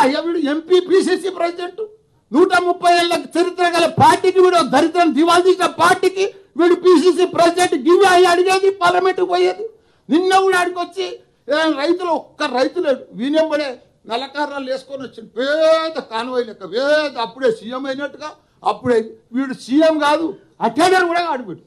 వీడు MP PCC president నూట ముప్పై ఏళ్ళ చరిత్ర గల పార్టీకి వీడు దరిద్రం దివాళీ తీసిన పార్టీకి వీడు పిసిసి ప్రెసిడెంట్ గివి అయ్యి అడిగేది పార్లమెంట్కి పోయేది నిన్న కూడా ఆడికి వచ్చి ఏ, రైతులు ఒక్క రైతు లేడు వీనెంబడే నల్లకారాలు వేసుకొని వచ్చింది పేద కాన్వాయ్ లెక్క పేద అప్పుడే సీఎం అయినట్టుగా అప్పుడే వీడు సీఎం కాదు అటెండర్ కూడా కాడు వీడు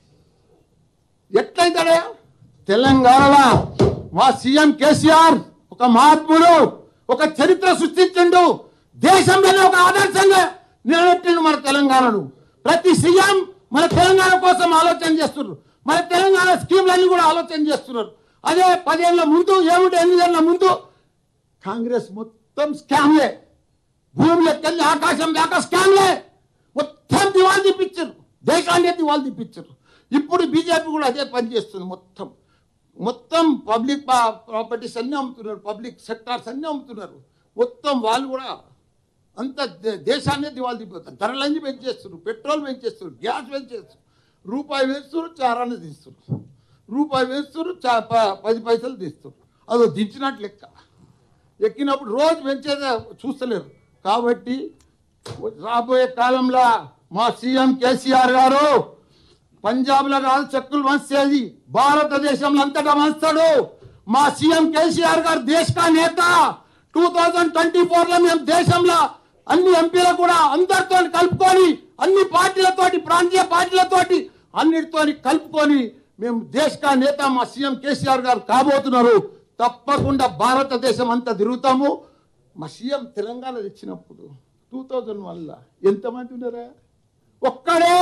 ఎట్లయితాడే తెలంగాణలో మా సీఎం కేసీఆర్ ఒక మహాత్ముడు ఒక చరిత్ర సృష్టించిండు దేశంలోనే ఒక ఆదర్శంగా నిలబెట్టిండు మన తెలంగాణను ప్రతి సీఎం మన తెలంగాణ కోసం ఆలోచన చేస్తున్నారు మన తెలంగాణ స్కీమ్లన్నీ కూడా ఆలోచన చేస్తున్నారు అదే పదేళ్ల ముందు ఏమిటి ఎనిమిదేళ్ల ముందు కాంగ్రెస్ మొత్తం స్కామ్లే భూమి లెక్కల్ని ఆకాశం దాకా స్కామ్లే మొత్తం దివాళి తీపిచ్చారు దేశాన్ని దివాళి తీపిచ్చారు ఇప్పుడు బీజేపీ కూడా అదే పని చేస్తుంది మొత్తం మొత్తం పబ్లిక్ ప్రాపర్టీస్ అన్నీ అమ్ముతున్నారు పబ్లిక్ సెక్టార్స్ అన్నీ అమ్ముతున్నారు మొత్తం వాళ్ళు కూడా అంత దే- దేశాన్నే దివాళి తీపోతారు ధరలన్నీ పెంచేస్తున్నారు పెట్రోల్ పెంచేస్తున్నారు గ్యాస్ పెంచేస్తున్నారు రూపాయి వేస్తున్నారు చారాన్ని తీస్తున్నారు రూపాయి వేస్తున్నారు చా ప- పది పైసలు తీస్తున్నారు అదో దించినట్టు లెక్క ఎక్కినప్పుడు రోజు పెంచేదే చూస్తలేరు కాబట్టి రాబోయే కాలంలో మా సీఎం కేసీఆర్ గారు పంజాబ్లో కాదు చెక్కులు వంచేది భారతదేశంలో అంతటా వంచుతాడు మా సీఎం కేసీఆర్ గారు దేశ నేత టూ థౌజండ్ ట్వంటీ ఫోర్ లో మేము దేశంలో అన్ని ఎంపీలు కూడా అందరితో కలుపుకొని అన్ని పార్టీలతోటి ప్రాంతీయ పార్టీలతోటి అన్నిటితోని కలుపుకొని మేము దేశ నేత మా సీఎం కేసీఆర్ గారు కాబోతున్నారు తప్పకుండా భారతదేశం అంతా తిరుగుతాము మా సీఎం తెలంగాణ తెచ్చినప్పుడు టూ థౌజండ్ వన్లో ఎంతమంది ఉన్నారా ఒక్కడే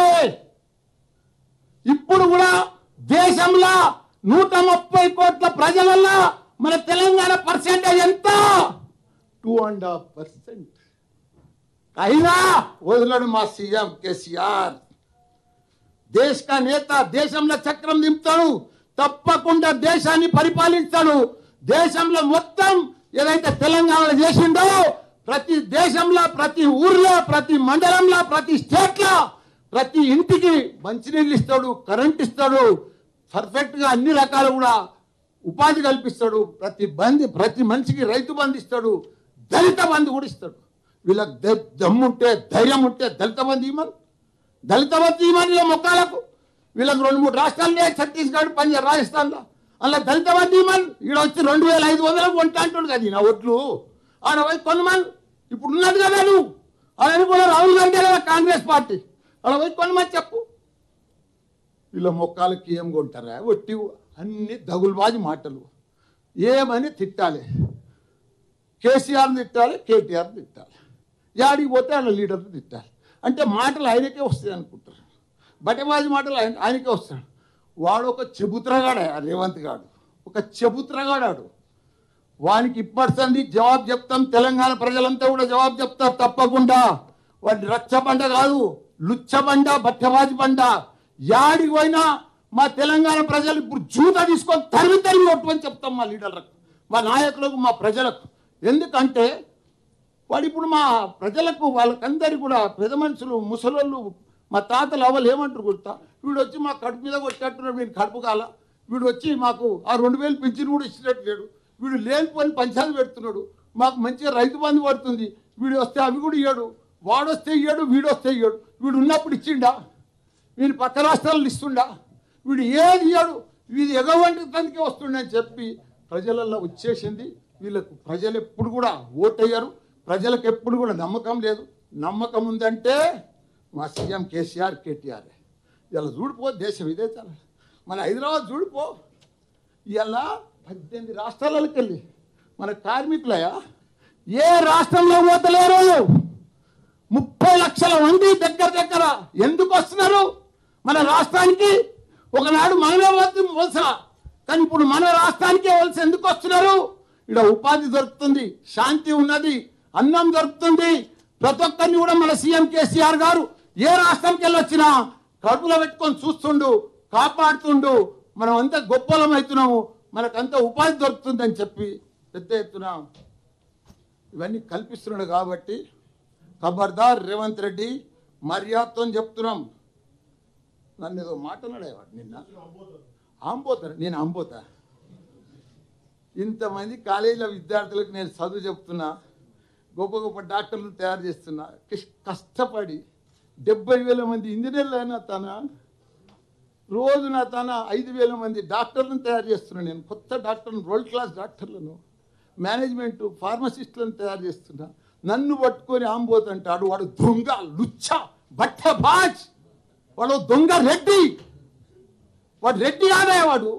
ఇప్పుడు కూడా దేశంలో నూట ముప్పై కోట్ల ప్రజలలో మన తెలంగాణ పర్సెంటేజ్ ఎంత టూ అండ్ హాఫ్ పర్సెంట్ అయినా వదలడు మా సీఎం కేసీఆర్ దేశ కా నేత దేశంలో చక్రం దింపుతాడు తప్పకుండా దేశాన్ని పరిపాలిస్తాడు దేశంలో మొత్తం ఏదైతే తెలంగాణలో చేసిండో ప్రతి దేశంలో ప్రతి ఊర్లో ప్రతి మండలంలో ప్రతి స్టేట్లో ప్రతి ఇంటికి మంచినీళ్ళు ఇస్తాడు కరెంట్ ఇస్తాడు పర్ఫెక్ట్గా అన్ని రకాలు కూడా ఉపాధి కల్పిస్తాడు ప్రతి బంది ప్రతి మనిషికి రైతు బంధు ఇస్తాడు దళిత బంధు కూడా ఇస్తాడు వీళ్ళకి ద- దమ్ముంటే ధైర్యం ఉంటే దళిత బంధు ఇవ్వమని దళిత బంధు ఇవ్వమని వీళ్ళ మొక్కలకు వీళ్ళకి రెండు మూడు రాష్ట్రాలనే ఛత్తీస్గఢ్ పంజాబ్ రాజస్థాన్లో అలా దళిత బంధు ఇవ్వమని ఈడ వచ్చి రెండు వేల ఐదు వందలకు కొంట అంటాడు కదా నా ఒట్లు ఆడ పోయి కొనమని ఇప్పుడు ఉన్నది కదా నువ్వు అదని కూడా రాహుల్ గాంధీ కదా కాంగ్రెస్ పార్టీ అలా పోయి కొనమని చెప్పు వీళ్ళ మొక్కలకి ఏం కొంటారా ఒట్టి అన్ని దగులుబాజి మాటలు ఏమని తిట్టాలి కేసీఆర్ని తిట్టాలి కేటీఆర్ని తిట్టాలి యాడికి పోతే ఆయన లీడర్ని తిట్టాలి అంటే మాటలు ఆయనకే వస్తాయి అనుకుంటారు బటబాజీ మాటలు ఆయన ఆయనకే వస్తాడు వాడు ఒక చెబుత్రగాడే ఆ రేవంత్ గాడు ఒక చెబుత్రగాడాడు వానికి ఇప్పటిసంది జవాబు చెప్తాం తెలంగాణ ప్రజలంతా కూడా జవాబు చెప్తారు తప్పకుండా వాడి రచ్చబండ కాదు లుచ్చబండ బట్టబాజి బండ యాడికి పోయినా మా తెలంగాణ ప్రజలు ఇప్పుడు జూత తీసుకొని తరిమి తరిమి కొట్టమని చెప్తాం మా లీడర్లకు మా నాయకులకు మా ప్రజలకు ఎందుకంటే వాడు ఇప్పుడు మా ప్రజలకు వాళ్ళకందరికీ కూడా పెద్ద మనుషులు ముసలోళ్ళు మా తాతలు అవ్వలు ఏమంటారు గుర్తా వీడు వచ్చి మా కడుపు మీద కొట్టేట్టున్నాడు వీడు కడుపు కాల వీడు వచ్చి మాకు ఆ రెండు వేలు పింఛన్ కూడా ఇచ్చినట్టు లేడు వీడు లేనిపోని పంచాయతీ పెడుతున్నాడు మాకు మంచిగా రైతు బంధు పడుతుంది వీడు వస్తే అవి కూడా ఇయ్యాడు వాడు వస్తే ఇయ్యాడు వీడు వస్తే ఇయ్యాడు వీడు ఉన్నప్పుడు ఇచ్చిండా వీడు పక్క రాష్ట్రాలు ఇస్తుండా వీడు ఏది ఇయ్యాడు వీడు ఎగవంటి తనకే వస్తుండని చెప్పి ప్రజలలో వచ్చేసింది వీళ్ళకు ప్రజలు ఎప్పుడు కూడా ఓటయ్యారు ప్రజలకు ఎప్పుడు కూడా నమ్మకం లేదు నమ్మకం ఉందంటే మా సీఎం కేసీఆర్ కేటీఆర్ ఇలా చూడిపో దేశం ఇదే చాలా మన హైదరాబాద్ చూడిపో ఇలా పద్దెనిమిది రాష్ట్రాలకు వెళ్ళి మన కార్మికులయా ఏ రాష్ట్రంలో పోతలేరు ముప్పై లక్షల మంది దగ్గర దగ్గర ఎందుకు వస్తున్నారు మన రాష్ట్రానికి ఒకనాడు మనమే వద్ద- వలస కానీ ఇప్పుడు మన రాష్ట్రానికే వలస ఎందుకు వస్తున్నారు ఇక్కడ ఉపాధి దొరుకుతుంది శాంతి ఉన్నది అన్నం దొరుకుతుంది ప్రతి ఒక్కరిని కూడా మన సీఎం కేసీఆర్ గారు ఏ రాష్ట్రంకి వెళ్ళి వచ్చినా కడుపులో పెట్టుకొని చూస్తుండు కాపాడుతుండు మనం అంతా గొప్పలం అవుతున్నాము మనకంతా ఉపాధి దొరుకుతుందని చెప్పి పెద్ద ఎత్తున ఇవన్నీ కల్పిస్తున్నాడు కాబట్టి ఖబర్దార్ రేవంత్ రెడ్డి మర్యాదతో చెప్తున్నాం నన్ను ఏదో మాట్లాడేవాడు నిన్న ఆంబోతారు నేను ఆంబోతా ఇంతమంది కాలేజీల విద్యార్థులకు నేను చదువు చెప్తున్నా గొప్ప గొప్ప డాక్టర్లు తయారు చేస్తున్నా కష్- కష్టపడి డెబ్బై వేల మంది ఇంజనీర్లు అయినా తన రోజున తన ఐదు వేల మంది డాక్టర్లను తయారు చేస్తున్నా నేను కొత్త డాక్టర్లను వరల్డ్ క్లాస్ డాక్టర్లను మేనేజ్మెంట్ ఫార్మసిస్టులను తయారు చేస్తున్నా నన్ను పట్టుకొని ఆంబోతంటాడు వాడు దొంగ లుచ్చ బట్ట బాజ్ వాడు దొంగ రెడ్డి వాడు రెడ్డి కాదే వాడు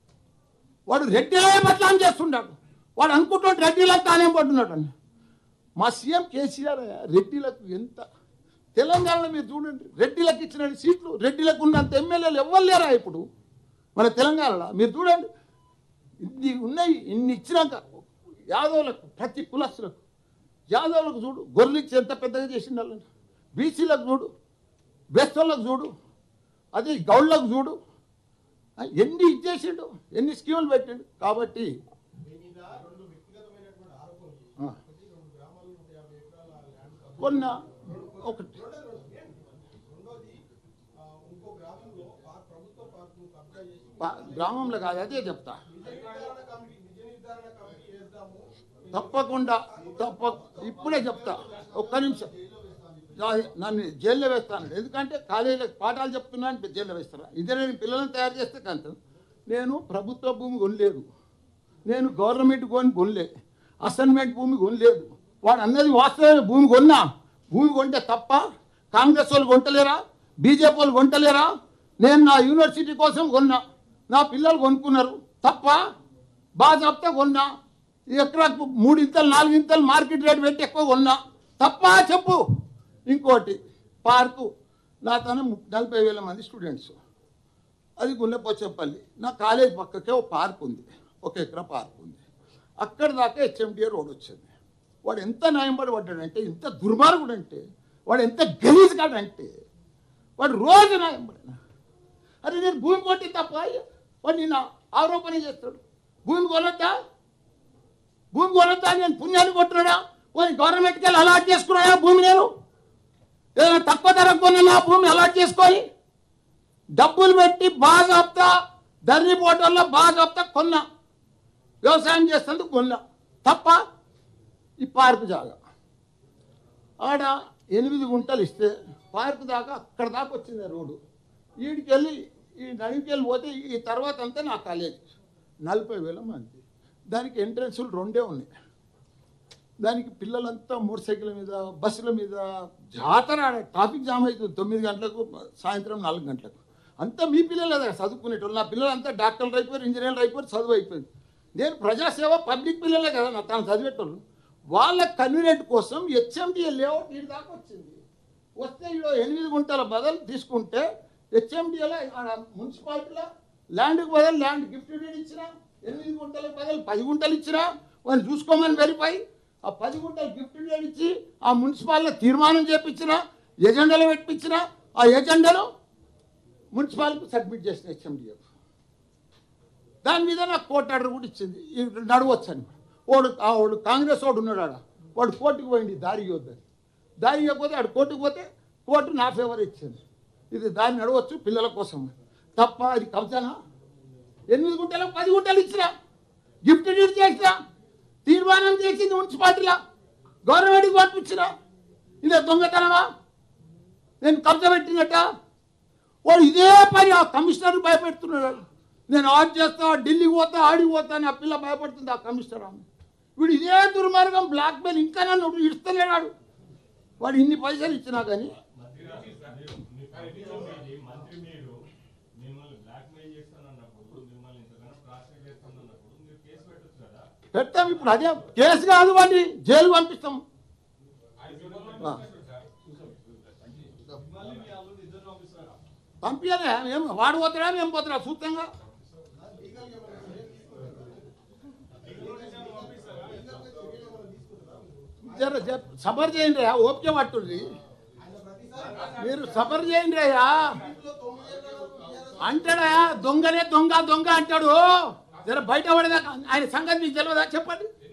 వాడు రెడ్డిలే బట్లాం చేస్తున్నాడు వాడు అనుకుంటున్నాడు రెడ్డిలకు తానేం పడుతున్నాడు అని మా సీఎం కేసీఆర్ రెడ్డిలకు ఎంత తెలంగాణలో మీరు చూడండి రెడ్డిలకు ఇచ్చిన సీట్లు రెడ్డిలకు ఉన్నంత ఎమ్మెల్యేలు ఎవ్వరు లేరా ఇప్పుడు మన తెలంగాణలో మీరు చూడండి ఇన్ని ఉన్నాయి ఇన్ని ఇచ్చినాక యాదవులకు ప్రతి కులస్తులకు యాదవులకు చూడు గొర్రెలిచ్చి ఎంత పెద్దగా చేసిండు వాళ్ళని బీసీలకు చూడు బెస్తోళ్ళకు చూడు అదే గౌళ్ళకు చూడు ఆ, ఎన్ని ఇచ్చేసిండు ఎన్ని స్కీములు పెట్టిండు కాబట్టి మీ మీద రెండు వ్యక్తిగతమైనటువంటి ఆరోపణలు ఆ, ఒకటి రెండు గ్రామాలు నూట యాభై ఎకరాల ల్యాండ్ కబ్జా. కొన్న ఒకటి రెండోది రెండోది ఆ, ఇంకో గ్రామంలో ఆ ప్రభుత్వ పార్కును కబ్జా చేసి పా- గ్రామంలో కాదు అదే చెప్తా నిజ నిర్ధారణ కమిటీ నిజ నిర్ధారణ కమిటీ వేద్దాము తప్పకుండా తప్ప ఇప్పుడే చెప్తా ఒక్క నిమిషం నా- నన్ను జైల్లో వేస్తాను ఎందుకంటే కాలేజీలకు పాఠాలు చెప్తున్నా అని జైల్లో వేస్తారా ఇదే నేను పిల్లలను తయారు చేస్తే కంత నేను ప్రభుత్వ భూమి కొనలేదు నేను గవర్నమెంట్ కొని కొనలే అసైన్మెంట్ భూమి కొనలేదు వాడు అన్నది వాస్తవమే భూమి కొన్నా భూమి కొంటే తప్ప కాంగ్రెస్ వాళ్ళు కొంటలేరా బీజేపీ వాళ్ళు కొంటలేరా నేను నా యూనివర్సిటీ కోసం కొన్నా నా పిల్లలు కొనుక్కున్నారు తప్ప బాగా చెప్తే కొన్నా ఎకరాకు మూడు ఇంతలు నాలుగు ఇంతలు మార్కెట్ రేట్ పెట్టి ఎక్కువ కొన్నా తప్ప చెప్పు ఇంకోటి పార్కు నా తన ము- నలభై వేల మంది స్టూడెంట్స్ అది గుండెపోచంపల్లి నా కాలేజ్ పక్కకే ఒక పార్క్ ఉంది ఒక ఎకరా పార్క్ ఉంది అక్కడ దాకా హెచ్ఎండిఏ రోడ్ వచ్చింది వాడు ఎంత న్యాయంపడి పడ్డాడంటే ఎంత దుర్మార్గుడు అంటే వాడు ఎంత గలీజ్ కాడంటే వాడు రోజు న్యాయంపడినా అరే నేను భూమి కొట్టి తప్ప వాడు నిన్న ఆరోపణ చేస్తాడు భూమి కొనొద్దా భూమి కొనొద్దా అని నేను పుణ్యాన్ని కొట్టున్నాడా పోనీ గవర్నమెంట్కి వెళ్ళి అలాట్ చేసుకున్నాడా భూమి నేను ఏదైనా తక్కువ ధరకు కొన్న నా భూమి అలాట్ చేసుకొని డబ్బులు పెట్టి బాజాప్తా ధరణి పోటల్లో బాజాప్తా కొన్నా వ్యవసాయం చేస్తేందుకు కొన్నా తప్ప ఈ పార్కు జాగా ఆడ ఎనిమిది గుంటలు ఇస్తే పార్కు దాకా అక్కడ దాకా వచ్చింది ఆ రోడ్డు వీడికి వెళ్ళి ఈ నడికి వెళ్ళి పోతే ఈ తర్వాత అంతా నా కాలేజ్ నలభై వేల మంది దానికి ఎంట్రన్స్లు రెండే ఉన్నాయి దానికి పిల్లలంతా మోటార్ సైకిల్ మీద బస్సుల మీద జాతర ఆడ ట్రాఫిక్ జామ్ అవుతుంది తొమ్మిది గంటలకు సాయంత్రం నాలుగు గంటలకు అంతా మీ పిల్లలే కదా చదువుకునేటోళ్ళు నా పిల్లలంతా డాక్టర్లు అయిపోయారు ఇంజనీర్లు అయిపోయారు చదువు అయిపోయింది నేను ప్రజాసేవ పబ్లిక్ పిల్లలే కదా నా తను చదివేటోళ్ళు వాళ్ళ కన్వీనియంట్ కోసం హెచ్ఎండిఏ లేఅవుట్ వీడి దాకా వచ్చింది వస్తే ఈడో ఎనిమిది గుంటల బదులు తీసుకుంటే హెచ్ఎండిఏలో మున్సిపాలిటీలో ల్యాండ్కి బదులు ల్యాండ్ గిఫ్ట్ డీడ్ ఇచ్చినా ఎనిమిది గుంటలకు బదులు పది గుంటలు ఇచ్చినా వాళ్ళు చూసుకోమని వెరిఫై ఆ పది గుంటలు గిఫ్ట్ డీడ్ ఇచ్చి ఆ మున్సిపాలిటీలో తీర్మానం చేపించిన ఎజెండాలో పెట్టించిన ఆ ఎజెండాలో మున్సిపాలిటీ సబ్మిట్ చేసిన హెచ్ఎండిఎఫ్ దాని మీద నాకు కోర్టు ఆర్డర్ కూడా ఇచ్చింది ఇది నడవచ్చు అని వాడు ఆ వాడు కాంగ్రెస్ వాడు ఉన్నాడు ఆడ వాడు కోర్టుకు పోయింది దారి ఇవ్వద్దని దారి ఇవ్వకపోతే ఆడు కోర్టుకు పోతే కోర్టు నా ఫేవర్ ఇచ్చింది ఇది దారి నడవచ్చు పిల్లల కోసం తప్ప అది కబ్జానా ఎనిమిది గుంటలకు పది గుంటలు ఇచ్చినా గిఫ్ట్ డీడ్ చేసినా తీర్మానం చేసింది మున్సిపాలిటీలో గవర్నమెంట్కి పంపించినా ఇదే దొంగతనమా నేను కబ్జా పెట్టినట్ట వాడు ఇదే పని ఆ కమిషనర్ భయపెడుతున్నాడు నేను ఆడ్ చేస్తా ఢిల్లీకి పోతా ఆడికి పోతా అని ఆ పిల్ల భయపడుతుంది ఆ కమిషనర్ ఆమె వీడు ఇదే దుర్మార్గం బ్లాక్ మెయిల్ ఇంకా నన్ను ఇస్తలేడాడు వాడు ఇన్ని పైసలు ఇచ్చినా కానీ మంత్రి మీరు మిమ్మల్ని బ్లాక్ మెయిల్ చేస్తానన్నప్పుడు మిమ్మల్ని ఇంతకన్నా ప్రాసెస్ చేస్తానన్నప్పుడు మీరు కేసు పెట్టచ్చు కదా పెడతాం ఇప్పుడు అదే కేసు కాదు వాడిని జైలు పంపిస్తాం ఆ. పంపించాలి ఏం వాడు పోతాడా మేము పోతాడా సూత్రంగా జర జర- సబర్ చేయండి రా ఓపిక పట్టుండి మీరు సబర్ చేయండి అయ్యా అంటాడా దొంగనే దొంగ దొంగ అంటాడు జర బయట పడేదాకా ఆయన సంగతి మీకు తెలియదా చెప్పండి